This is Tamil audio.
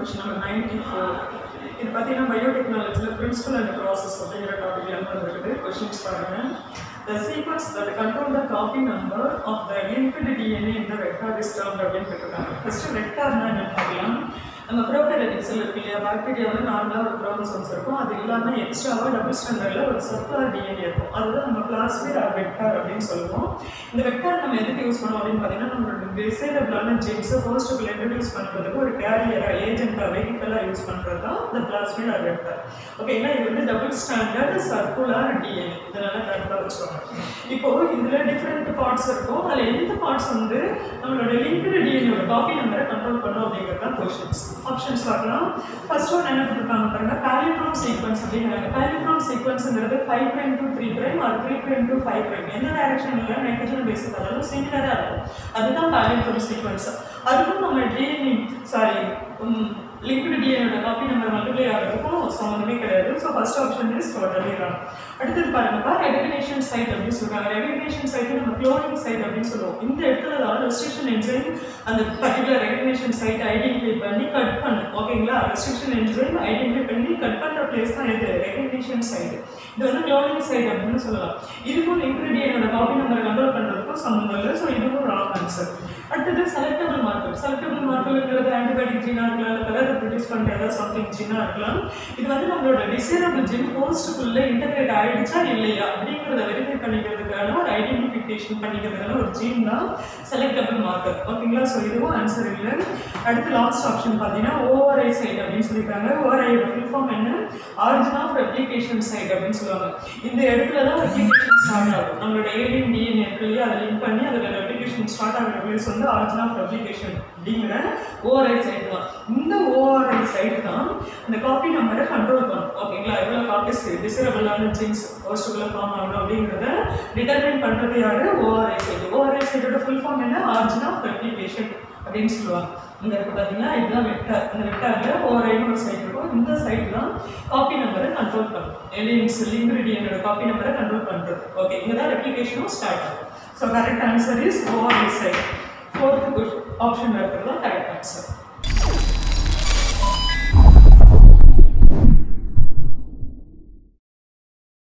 கொஷின் நம்பர் நைன்டி ஃபோர் இது பார்த்தீங்கன்னா பயோடெக்னாலஜியில் பிரின்சிபல் அண்ட் ப்ராசஸ் அப்படிங்கிற டாபிக்ல இருந்து வந்துருக்குது கொஷின்ஸ் பாருங்க The sequence that control the copy number of the linked DNA in the vector is termed அப்படின்னு கேட்டிருக்காங்க ஃபர்ஸ்ட் வெக்டார்னா என்ன பார்க்கலாம் நம்ம ப்ரோகேரியட்டிக்ஸில் இருக்கு இல்லையா பாக்டீரியாவில் நார்மலாக ஒரு குரோமோசோம்ஸ் இருக்கும் அது இல்லாமல் எக்ஸ்ட்ராவாக டபுள் ஸ்டாண்டர்டில் ஒரு சர்க்குலர் டிஎன்ஏ இருக்கும் அதுதான் நம்ம கிளாஸ்மேட் ஆர் வெக்டார் அப்படின்னு சொல்லுவோம் இந்த வெக்டார் நம்ம எதுக்கு யூஸ் பண்ணோம் அப்படின்னு பார்த்தீங்கன்னா நம்மளோட டிசைடபிளான ஜென்ஸை ஹோஸ்ட்டுக்குள்ள இன்ட்ரடியூஸ் பண்ணுறதுக்கு ஒரு கேரியராக ஏஜென்ட்டாக வெஹிக்கலாக யூஸ் பண்ணுறது தான் இந்த பிளாஸ்மேட் ஆர் வெக்டார் ஓகேங்களா இது வந்து டபுள் ஸ்டாண்டர்ட் சர்க்குலர் டிஎன்ஏ இதனால கரெக்டாக வச்சுக்கோங்க இப்போ இதில் டிஃப்ரெண்ட் பார்ட்ஸ் இருக்கும் அதில் எந்த பார்ட்ஸ் வந்து நம்மளோட லிங்க்டு டிஎன்ஏட காப்பி நம்பரை கண்ட்ரோல் பண்ணும் அப்படிங்கிறது தான் கொஷின்ஸ் ஆப்ஷன்ஸ் பார்க்கலாம் ஃபர்ஸ்ட் ஒன் என்ன கொடுத்துருக்காங்க பாருங்க பேலிட்ரோம் சீக்வன்ஸ் அப்படிங்கிறாங்க பேலிட்ரோம் சீக்வன்ஸ்ங்கிறது five prime to three prime அது three prime to five prime எந்த டைரக்ஷனில் நைட்ரஜன் பேசிக் அதாவது சிமிலராக இருக்கும் அதுதான் பேலிட்ரோம் சீக்வன்ஸ் அதுக்கும் நம்ம டிஎன்ஏ சாரி லிக்விட் டிஎனோட காப்பி நம்பர் மல்டிப்ளை ஆகிறதுக்கும் சம்மந்தமே கிடையாது so first option is totally wrong அடுத்தது பாருங்கப்பா ரெகக்னேஷன் சைட் அப்படின்னு சொல்றாங்க ரெகக்னேஷன் சைட் நம்ம குளோனிங் சைட் அப்படின்னு சொல்லுவோம் இந்த இடத்துல தான் ரெஸ்ட்ரிக்ஷன் என்ஜைம் அந்த பர்டிகுலர் ரெகக்னேஷன் சைட் ஐடென்டிஃபை பண்ணி கட் பண்ணு ஓகேங்களா ரெஸ்ட்ரிக்ஷன் என்ஜைம் ஐடென்டிஃபை பண்ணி கட் பண்ணுற பிளேஸ் தான் இது ரெகக்னேஷன் சைட் இது வந்து குளோனிங் சைட் அப்படின்னு சொல்லலாம் இதுக்கும் இன்கிரீடியனோட காப்பி நம்பரை கண்ட்ரோல் பண்ணுறதுக்கும் சம்மந்தம் இல்லை ஸோ இதுவும் ராங் ஆன்சர் அடுத்தது செலக்டபிள் மார்க்கர் செலக்டபிள் மார்க்கர்ங்கிறது ஆன்டிபயோட்டிக் ஜீனா இருக்கலாம் இல்லை கலர் ப்ரொடியூஸ் பண்ணுற ஏதாவது சம்திங் ஜீனா இருக்கலாம் இது வந்து நம்மளோட டிசைரபிள் ஜீன் ஹோஸ்ட்டுக்குள்ளே இன்டகிரேட் ஆயிடுச்சா இல்லையா அப்படிங்கிறத வெரிஃபை பண்ணிக்கிறதுக்கான ஒரு ஐடென்டிஃபிகேஷன் பண்ணிக்கிறதுக்கான ஒரு ஜீன் தான் செலக்டபிள் மார்க்கர் ஓகேங்களா ஸோ இதுவும் ஆன்சர் இல்லை அடுத்து லாஸ்ட் ஆப்ஷன் பார்த்தீங்கன்னா ஓவர்ஐ சைட் அப்படின்னு சொல்லியிருக்காங்க ஓவர்ஐயோட ஃபுல் ஃபார்ம் என்ன ஆரிஜின் ஆஃப் ரெப்ளிகேஷன் சைட் அப்படின்னு சொல்லுவாங்க இந்த இடத்துல தான் ரெப்ளிகேஷன் ஸ்டார்ட் ஆகும் நம்மளோட ஏலியன் டிஎன்ஏ இருக்கு இல்லையா அதை லிங்க் பண்ணி அதில் ரெப்ளிகேஷன் ஸ்டார்ட் ஆகிற பிளேஸ் வந்து ஆரிஜின் ஆஃப் ரெப்ளிகேஷன் அப்படிங்கிற ஓஆர்ஐ சைட் தான் இந்த ஓஆர்ஐ சைட் தான் இந்த காப்பி நம்பரை கண்ட்ரோல் பண்ணும் ஓகேங்களா எவ்வளோ காப்பீஸ் டிசரபிளான ஜீன்ஸ் ஹோஸ்ட்டுக்குள்ள ஃபார்ம் ஆகணும் அப்படிங்கிறத டிட்டர்மைன் பண்ணுறது யாரு ஓஆர்ஐ சைடு ஓஆர்ஐ சைடோட ஃபுல் ஃபார்ம் என்ன ஆரிஜின் ஆஃப் ரெப்ளிகேஷன் அப்படின்னு சொல்லுவாங்க இந்த இருக்கு பார்த்தீங்கன்னா இதுதான் வெக்டார் இந்த வெக்டாரில் ஓரைன்னு ஒரு சைட் இருக்கும் இந்த சைட் தான் காப்பி நம்பரை கண்ட்ரோல் பண்ணும் எலியன்ஸ் லிங்கிரிடியனோட காப்பி நம்பரை கண்ட்ரோல் பண்ணுறது ஓகே இங்கே தான் ரெப்ளிகேஷனும் ஸ்டார்ட் ஆகும் so correct answer is ORI site fourth option இருக்கிறது தான் கரெக்ட் ஆன்சர்